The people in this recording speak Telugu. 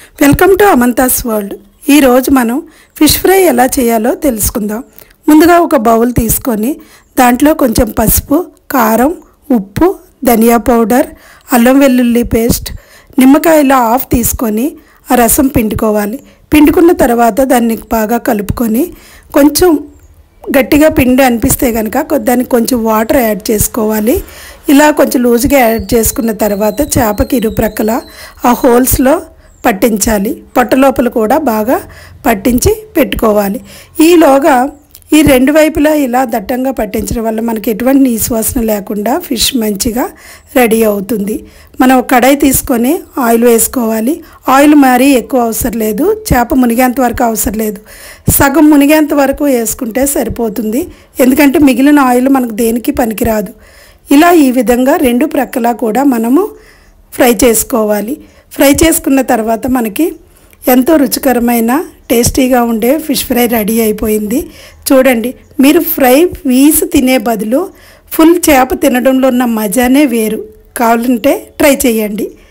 వెల్కమ్ టు అమంతాస్ వరల్డ్ ఈరోజు మనం ఫిష్ ఫ్రై ఎలా చేయాలో తెలుసుకుందాం ముందుగా ఒక బౌల్ తీసుకొని దాంట్లో కొంచెం పసుపు కారం ఉప్పు ధనియా పౌడర్ అల్లం వెల్లుల్లి పేస్ట్ నిమ్మకాయల ఆఫ్ తీసుకొని ఆ రసం పిండుకోవాలి పిండుకున్న తర్వాత దాన్ని బాగా కలుపుకొని కొంచెం గట్టిగా పిండి అనిపిస్తే కనుక కొ- దానికి కొంచెం వాటర్ యాడ్ చేసుకోవాలి ఇలా కొంచెం లూజ్గా యాడ్ చేసుకున్న తర్వాత చేపకి ఇరుప్రక్కల ఆ హోల్స్లో పట్టించాలి పొట్ట లోపల కూడా బాగా పట్టించి పెట్టుకోవాలి ఈలోగా ఈ రెండు వైపులా ఇలా దట్టంగా పట్టించడం వల్ల మనకి ఎటువంటి నీసువాసన లేకుండా ఫిష్ మంచిగా రెడీ అవుతుంది మనం ఒక కడాయి తీసుకొని ఆయిల్ వేసుకోవాలి ఆయిల్ మరీ ఎక్కువ అవసరం లేదు చేప మునిగేంత వరకు అవసరం లేదు సగం మునిగేంత వరకు వేసుకుంటే సరిపోతుంది ఎందుకంటే మిగిలిన ఆయిల్ మనకు దేనికి పనికిరాదు ఇలా ఈ విధంగా రెండు ప్రక్కలా కూడా మనము ఫ్రై చేసుకోవాలి ఫ్రై చేసుకున్న తర్వాత మనకి ఎంతో రుచికరమైన టేస్టీగా ఉండే ఫిష్ ఫ్రై రెడీ అయిపోయింది చూడండి మీరు ఫ్రై పీస్ తినే బదులు ఫుల్ చేప తినడంలో ఉన్న మజానే వేరు కావాలంటే ట్రై చేయండి